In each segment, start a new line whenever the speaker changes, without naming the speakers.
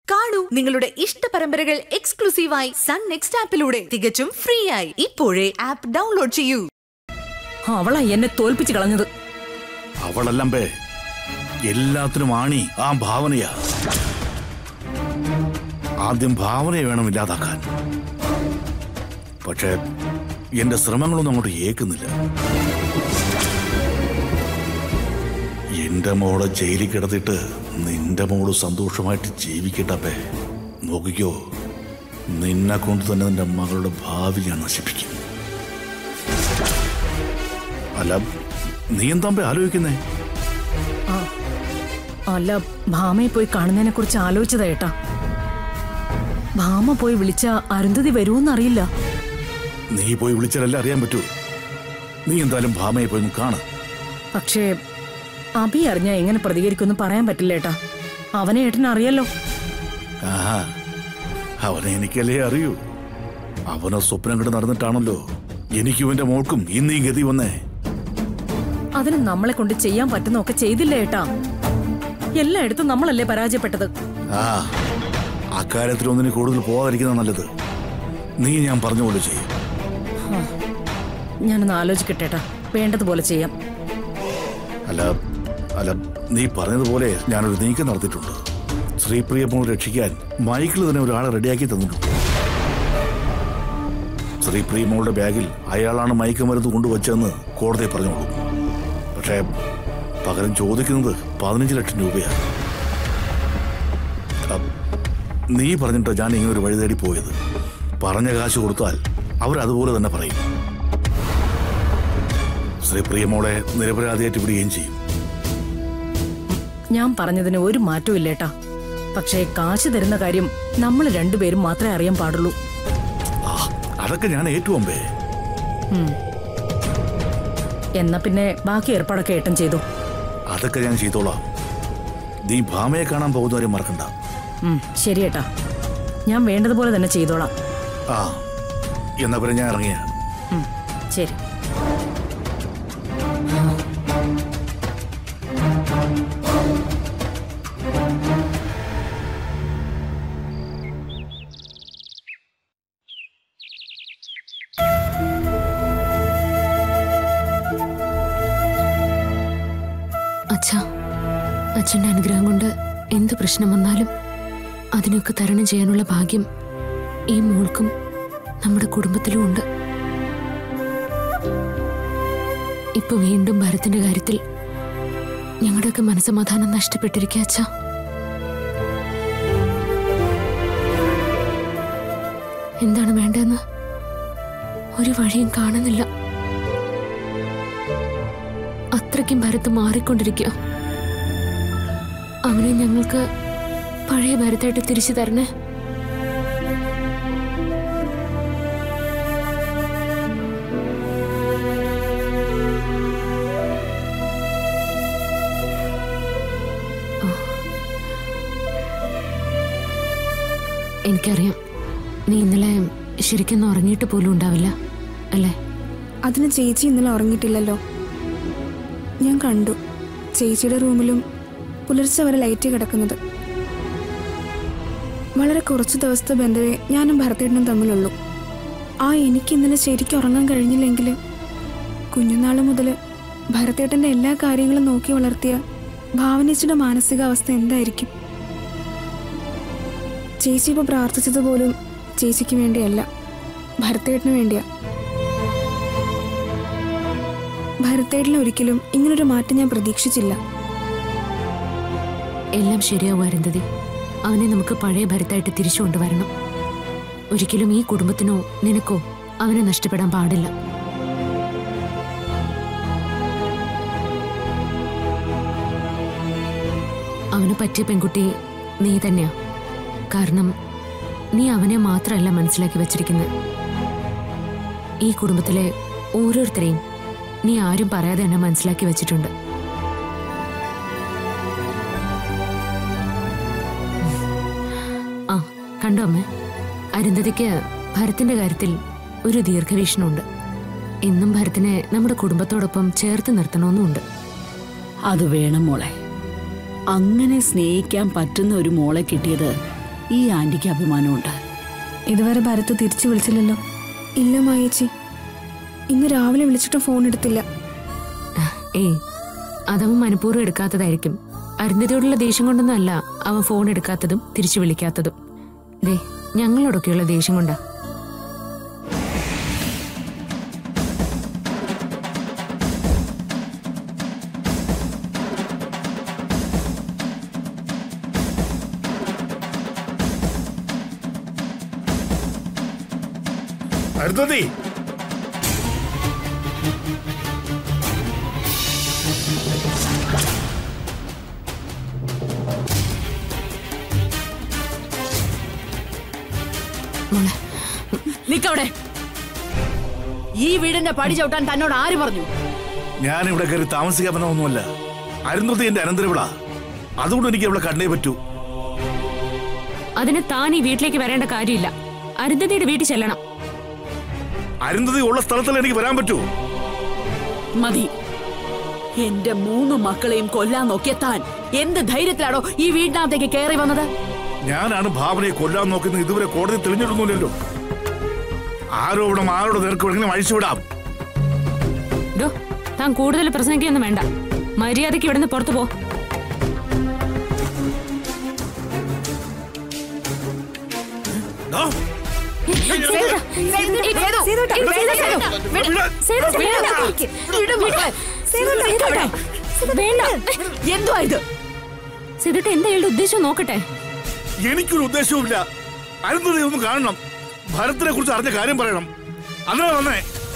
കാണൂ നിങ്ങളുടെ ഇഷ്ട പരമ്പരകൾ എക്സ്ക്ലൂസീവായി സൺ നെക്സ്റ്റ് ആപ്പിലൂടെ തികച്ചും ഫ്രീ ആയി ഇപ്പോഴേ ആപ്പ് ഡൗൺലോഡ് ചെയ്യൂ
അവളാ എന്നെ തോൽപ്പിച്ചു കളഞ്ഞത്
അവളല്ലമ്പേ എല്ലാത്തിനും ആണി ആ ഭാവനയാ ആദ്യം ഭാവനയെ വേണം ഇല്ലാതാക്കാൻ പക്ഷേ എന്റെ ശ്രമങ്ങളൊന്നും അങ്ങോട്ട് ഏക്കുന്നില്ല എന്റെ മോളെ ജയിലിൽ കിടത്തിട്ട് നിന്റെ മോള് സന്തോഷമായിട്ട് ജീവിക്കട്ടപ്പേ നോക്കിക്കോ നിന്നെ കൊണ്ട് തന്നെ നിന്റെ മകളുടെ ഭാവി ഞാൻ നശിപ്പിക്കും അല്ല നീ എന്താമ്പേ ആലോചിക്കുന്നേ
അല്ല ഭാമയെ പോയി കാണുന്നതിനെ കുറിച്ച് ആലോചിച്ചതാ ഏട്ടാ ഭാമ പോയി വിളിച്ച അരുന്ധതി വരുമെന്നറിയില്ല
നീ പോയി വിളിച്ചാലല്ലേ അറിയാൻ പറ്റൂ നീ എന്തായാലും ഭാമയെ പോയി ഒന്ന് കാണ്
പക്ഷേ അഭി അറിഞ്ഞാ എങ്ങനെ പ്രതികരിക്കുമെന്ന് പറയാൻ പറ്റില്ല ഏട്ടാ അവനെ ഏട്ടൻ അറിയാലോ
ആഹാ അവനെ എനിക്കല്ലേ അറിയൂ അവനെ സ്വപ്നം കണ്ട് നടന്നിട്ടാണല്ലോ എനിക്കും എന്റെ മോൾക്കും ഇന്ന് ഈ ഗതി വന്നേ
അതിന് നമ്മളെ കൊണ്ട് ചെയ്യാൻ പറ്റുന്നൊക്കെ ചെയ്തില്ല ഏട്ടാ എല്ലായിടത്തും നമ്മളല്ലേ പരാജയപ്പെട്ടത്
ആ അക്കാര്യത്തിൽ ഒന്നിന് കൂടുതൽ പോകാതിരിക്കുന്ന നല്ലത് നീ ഞാൻ പറഞ്ഞുകൊണ്ട് ചെയ്യും
ഞാനൊന്ന് ആലോചിക്കട്ടെ ഏട്ടാ വേണ്ടതുപോലെ ചെയ്യാം
അല്ല അല്ല നീ പറഞ്ഞതുപോലെ ഞാനൊരു നീക്കം നടത്തിയിട്ടുണ്ട് ശ്രീപ്രിയ മോൾ രക്ഷിക്കാൻ മൈക്കിൾ തന്നെ ഒരാളെ റെഡിയാക്കി തന്നിട്ടുണ്ട് ശ്രീപ്രിയ മോളുടെ ബാഗിൽ അയാളാണ് മയക്കുമരുന്ന് കൊണ്ടുവച്ചതെന്ന് കോടതി പറഞ്ഞോളൂ പക്ഷേ പകരം ചോദിക്കുന്നത് പതിനഞ്ച് ലക്ഷം രൂപയാണ് അ- നീ പറഞ്ഞിട്ട് ഞാൻ ഇങ്ങനെ ഒരു വഴി തേടി പോയത് പറഞ്ഞ കാശ് കൊടുത്താൽ അവരതുപോലെ തന്നെ പറയും ശ്രീപ്രിയ മോളെ നിരപരാധിയായിട്ട് വിടുകയും ചെയ്യും
ഞാൻ പറഞ്ഞതിന് ഒരു മാറ്റവും ഇല്ലേട്ടാ പക്ഷേ കാശ് തരുന്ന കാര്യം നമ്മൾ രണ്ടുപേരും മാത്രമേ അറിയാൻ പാടുള്ളൂ
ആ അതൊക്കെ ഞാൻ ഏറ്റുവമ്പേ
എന്നാ പിന്നെ ബാക്കി ഏർപ്പാടൊക്കെ ഏട്ടൻ ചെയ്തു
അതൊക്കെ ഞാൻ ചെയ്തോളാം നീ ഭാമയെ കാണാൻ പോകുന്നവരെ മറക്കണ്ട
ഉം, ശരി ഏട്ടാ ഞാൻ വേണ്ടതുപോലെ തന്നെ ചെയ്തോളാം
ആ എന്നാ പിന്നെ ഞാൻ ഇറങ്ങിയ
ഉം, ശരി
അച്ഛാ അച്ഛന്റെ അനുഗ്രഹം കൊണ്ട് എന്ത് പ്രശ്നം വന്നാലും അതിനൊക്കെ തരണം ചെയ്യാനുള്ള ഭാഗ്യം ഈ മോൾക്കും നമ്മുടെ കുടുംബത്തിലും ഉണ്ട് ഇപ്പൊ വീണ്ടും ഭരത്തിന്റെ കാര്യത്തിൽ ഞങ്ങളുടെയൊക്കെ മനസ്സമാധാനം നഷ്ടപ്പെട്ടിരിക്കുക അച്ഛാ എന്താണ് വേണ്ടതെന്ന് ഒരു വഴിയും കാണുന്നില്ല അത്രയ്ക്കും ഭരത്ത് മാറിക്കൊണ്ടിരിക്കുക അവനെ ഞങ്ങൾക്ക് പഴയ ഭരത്തായിട്ട് തിരിച്ചു തരണേ എനിക്കറിയാം നീ ഇന്നലെ ശരിക്കും ഉറങ്ങിയിട്ട് പോലും ഉണ്ടാവില്ല അല്ലേ
അതിന് ചേച്ചി ഇന്നലെ ഉറങ്ങിയിട്ടില്ലല്ലോ ഞാൻ കണ്ടു ചേച്ചിയുടെ റൂമിലും പുലർച്ചെ വരെ ലൈറ്റ് കിടക്കുന്നത് വളരെ കുറച്ച് ദിവസത്തെ ബന്ധമേ ഞാനും ഭരതേട്ടനും തമ്മിലുള്ളൂ ആ എനിക്ക് ഇന്നലെ ശരിക്കും ഉറങ്ങാൻ കഴിഞ്ഞില്ലെങ്കിൽ കുഞ്ഞുനാൾ മുതൽ ഭരതേട്ടൻ്റെ എല്ലാ കാര്യങ്ങളും നോക്കി വളർത്തിയ ഭാവനേച്ചിയുടെ മാനസികാവസ്ഥ എന്തായിരിക്കും ചേച്ചി ഇപ്പോൾ പ്രാർത്ഥിച്ചത് പോലും ചേച്ചിക്ക് വേണ്ടിയല്ല ഭരതേട്ടന് വേണ്ടിയാ ഭരതേട്ടന് ഒരിക്കലും ഇങ്ങനൊരു മാറ്റം ഞാൻ പ്രതീക്ഷിച്ചില്ല
എല്ലാം ശരിയാവും അരുന്ധതി അവനെ നമുക്ക് പഴയ ഭരത്തായിട്ട് തിരിച്ചു കൊണ്ടുവരണം ഒരിക്കലും ഈ കുടുംബത്തിനോ നിനക്കോ അവനെ നഷ്ടപ്പെടാൻ പാടില്ല അവന് പറ്റിയ പെൺകുട്ടി നീ തന്നെയാ കാരണം നീ അവനെ മാത്രമല്ല മനസ്സിലാക്കി വച്ചിരിക്കുന്നത് ഈ കുടുംബത്തിലെ ഓരോരുത്തരെയും നീ ആരും പറയാതെ തന്നെ മനസ്സിലാക്കി വെച്ചിട്ടുണ്ട് ആ കണ്ടോ അമ്മ അരുന്ധതിക്ക് ഭരത്തിന്റെ കാര്യത്തിൽ ഒരു ദീർഘവീക്ഷണമുണ്ട് എന്നും ഭരത്തിനെ നമ്മുടെ കുടുംബത്തോടൊപ്പം ചേർത്ത് നിർത്തണമെന്നുമുണ്ട്
അത് വേണം മോളെ അങ്ങനെ സ്നേഹിക്കാൻ പറ്റുന്ന ഒരു മോളെ കിട്ടിയത് ഈ ആന്റിക്ക് അഭിമാനമുണ്ട്
ഇതുവരെ ഭരത് തിരിച്ചു വിളിച്ചില്ലല്ലോ ഇല്ല മായേച്ചി ഇന്ന് രാവിലെ വിളിച്ചിട്ടും ഫോൺ എടുത്തില്ല
ഏയ് അതവൻ മനഃപൂർവ്വം എടുക്കാത്തതായിരിക്കും അരുന്ധതിയോടുള്ള ദേഷ്യം കൊണ്ടൊന്നും അല്ല അവൻ ഫോൺ എടുക്കാത്തതും തിരിച്ചു വിളിക്കാത്തതും ദേ ഞങ്ങളോടൊക്കെയുള്ള ദേഷ്യം കൊണ്ടാ
അരുന്ധതി
നിക്കവിടെ ഈ വീടിന്റെ പടി ചവിട്ടാൻ തന്നോട് ആര് പറഞ്ഞു
ഞാൻ ഇവിടെ കയറി താമസിക്കാൻ വന്നതൊന്നുമല്ല അരുന്ധതി എന്റെ അനന്തരവിള അതുകൊണ്ട് എനിക്ക് ഇവിടെ കണ്ടേ പറ്റൂ
അതിന് താൻ ഈ വീട്ടിലേക്ക് വരേണ്ട കാര്യമില്ല അരുന്ധതിയുടെ വീട്ടിൽ ചെല്ലണം
അരുന്ധതി ഉള്ള സ്ഥലത്തല്ല എനിക്ക് വരാൻ പറ്റൂ
മതി എന്റെ മൂന്ന് മക്കളെയും കൊല്ലാൻ നോക്കിയ താൻ എന്ത് ധൈര്യത്തിലാണോ ഈ വീടിനകത്തേക്ക് കയറി വന്നത്
ഞാനാണ് ഭാവനയെ കൊല്ലാൻ നോക്കുന്നത് ഇതുവരെ കോടതി തെളിഞ്ഞിടുന്നില്ലല്ലോ ആരോപണം ആരോട് നേർക്ക് വേണമെങ്കിലും അഴിച്ചുവിടാം
ഡോ താൻ കൂടുതൽ പ്രസംഗിക്കൊന്നും വേണ്ട മര്യാദയ്ക്ക് ഇവിടുന്ന് പുറത്തു പോ
ദാ,
എന്തുവാ ഇത്
സിതിട്ട് എന്താ ഇയാളുടെ ഉദ്ദേശം നോക്കട്ടെ
എനിക്കൊരു ഉദ്ദേശവുമില്ല അരുന്ധതി ഒന്ന് കാണണം ഭരത്തിനെ കുറിച്ച് അറിഞ്ഞ കാര്യം പറയണം അങ്ങനെ വന്നേ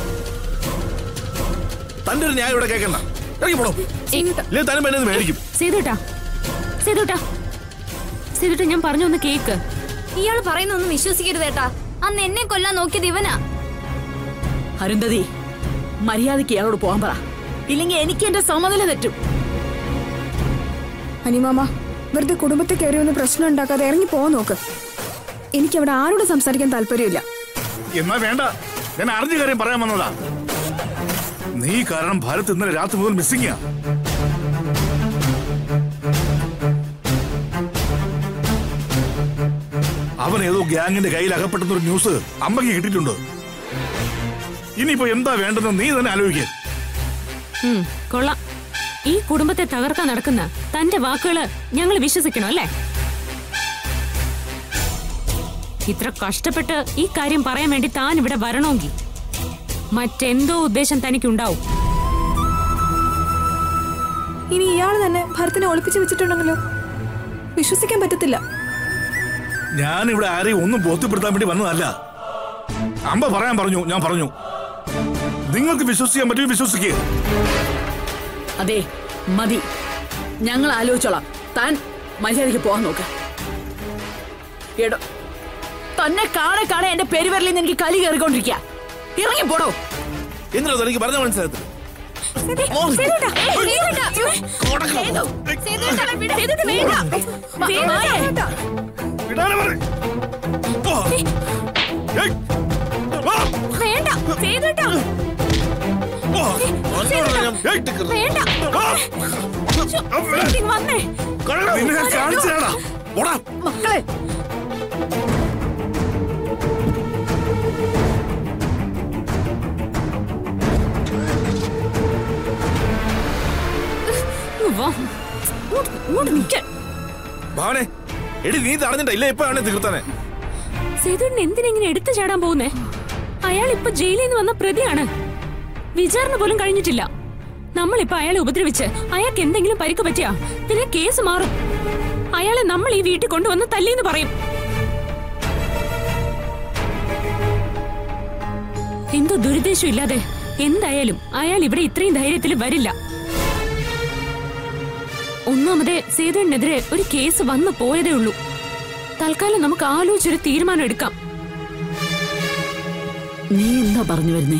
തന്റെ ഒരു ന്യായം ഇവിടെ കേൾക്കണ്ട ഇറങ്ങി പോണോ ഇല്ലേ തനും എന്നെ ഒന്ന് മേടിക്കും
സേതുട്ടാ സേതുട്ടാ സേതുട്ടാ ഞാൻ പറഞ്ഞു ഒന്ന് കേക്ക്
ഇയാൾ പറയുന്നൊന്നും വിശ്വസിക്കരുത് ഏട്ടാ അന്ന് എന്നെ കൊല്ലാൻ നോക്കിയത് ഇവനാ
അരുന്ധതി മര്യാദയ്ക്ക് ഇയാളോട് പോകാൻ പറ ഇല്ലെങ്കിൽ എനിക്ക് എന്റെ സമനില തെറ്റും
അനിമാമ വെറുതെ കുടുംബത്തിൽ കയറി ഒന്ന് പ്രശ്നം ഉണ്ടാക്കാതെ ഇറങ്ങി പോവാൻ നോക്ക് എനിക്കവിടെ ആരോട് സംസാരിക്കാൻ താല്പര്യമില്ല
എന്നാ വേണ്ട ഞാൻ അറിഞ്ഞ കാര്യം പറയാൻ വന്നതാ നീ കാരണം ഭാരത് ഇന്നലെ രാത്രി മുതൽ മിസ്സിംഗ് അവൻ ഏതോ ഗ്യാങ്ങിന്റെ കയ്യിൽ അകപ്പെട്ടെന്നൊരു ന്യൂസ് അമ്മയ്ക്ക് കിട്ടിയിട്ടുണ്ട് ഇനിയിപ്പോ എന്താ വേണ്ടെന്ന് നീ തന്നെ ആലോചിക്കുക
ഉം, കൊള്ളാം ഈ കുടുംബത്തെ തകർക്കാൻ നടക്കുന്ന തന്റെ വാക്കുകള് ഞങ്ങൾ വിശ്വസിക്കണം അല്ലേ ഇത്ര കഷ്ടപ്പെട്ട് ഈ കാര്യം പറയാൻ വേണ്ടി താൻ ഇവിടെ വരണമെങ്കിൽ മറ്റെന്തോ ഉദ്ദേശം തനിക്കുണ്ടാവും
ഇനി ഇയാൾ തന്നെ ഭരത്തിനെ ഒളിപ്പിച്ചു വെച്ചിട്ടുണ്ടെങ്കിലോ വിശ്വസിക്കാൻ പറ്റത്തില്ല
ഞാൻ ഇവിടെ ആരെയും ഒന്നും ബോധ്യപ്പെടുത്താൻ വേണ്ടി വന്നതല്ല അമ്പ പറയാൻ പറഞ്ഞു ഞാൻ പറഞ്ഞു നിങ്ങൾക്ക് വിശ്വസിക്കാൻ പറ്റുമോ വിശ്വസിക്കുക
അതെ മതി ഞങ്ങൾ ആലോചിച്ചോളാം താൻ മര്യാദയ്ക്ക് പോകാൻ നോക്ക് എടോ തന്നെ കാണെ കാണെ എന്റെ പെരുവരലിൽ നിന്ന് എനിക്ക് കലി കയറിക്കൊണ്ടിരിക്കുക ഇറങ്ങി പോടോ
എന്തിനാ തനിക്ക് പറഞ്ഞ മനസ്സിലാകത്തില്ല വിടാനെ പറ. പോ. ഏയ്. വാ.
വേണ്ട സേതുട്ടാ
പോ. ഏയ്. വാ.
വന്നേ
നിന്നെ ഞാൻ കാണിച്ചു തരാടാ. പോടാ.
മക്കളെ
വാ ഇങ്ങോട്ട് ഇങ്ങോട്ട് നിൽക്കാൻ
ഭാവനെ എടി നീ തടഞ്ഞിട്ട ഇല്ല ഇപ്പൊ അവനെ തീർത്താനെ
സേതുവിന് എന്തിനെങ്ങനെ എടുത്തു ചാടാൻ പോകുന്നേ അയാൾ ഇപ്പൊ ജയിലിൽ നിന്ന് വന്ന പ്രതിയാണ് വിചാരണ പോലും കഴിഞ്ഞിട്ടില്ല നമ്മളിപ്പോ അയാളെ ഉപദ്രവിച്ച് അയാൾക്ക് എന്തെങ്കിലും പരിക്ക് പറ്റിയാ പിന്നെ കേസ് മാറും അയാളെ നമ്മൾ ഈ വീട്ടിൽ കൊണ്ടുവന്ന് തല്ലിന്ന് പറയും എന്തോ ദുരുദ്ദേശം ഇല്ലാതെ എന്തായാലും അയാൾ ഇവിടെ ഇത്രയും ധൈര്യത്തിൽ വരില്ല ഒന്നാമതേ സേതുവിനെതിരെ ഒരു കേസ് വന്നു പോയതേ ഉള്ളൂ തൽക്കാലം നമുക്ക് ആലോചിച്ചൊരു തീരുമാനം എടുക്കാം
നീ എന്താ പറഞ്ഞു വരുന്നേ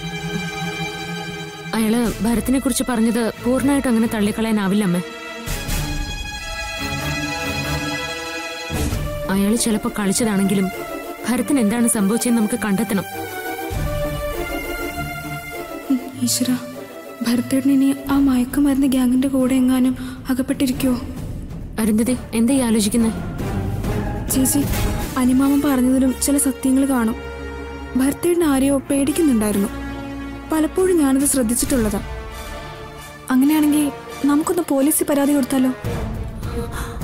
അയാള് ഭരത്തിനെ കുറിച്ച് പറഞ്ഞത് പൂർണ്ണമായിട്ടും അങ്ങനെ തള്ളിക്കളയാനാവില്ല അമ്മ അയാള് ചിലപ്പോ കളിച്ചതാണെങ്കിലും ഭരത്തിന് എന്താണ് സംഭവിച്ചതെന്ന് നമുക്ക് കണ്ടെത്തണം
ഈശ്വര ഭരത്തേട്ടൻ ഇനി ആ മയക്കുമരുന്ന് ഗ്യാങ്ങിന്റെ കൂടെ എങ്ങാനും അകപ്പെട്ടിരിക്കുവോ
അരുന്ധതി എന്താ ഈ ആലോചിക്കുന്നത്
ചേച്ചി അനിമാമൻ പറഞ്ഞതിലും ചില സത്യങ്ങൾ കാണും ഭർത്തേടിന് ആരെയോ പേടിക്കുന്നുണ്ടായിരുന്നു പലപ്പോഴും ഞാനത് ശ്രദ്ധിച്ചിട്ടുള്ളതാ അങ്ങനെയാണെങ്കിൽ നമുക്കൊന്ന് പോലീസിൽ പരാതി കൊടുത്താലോ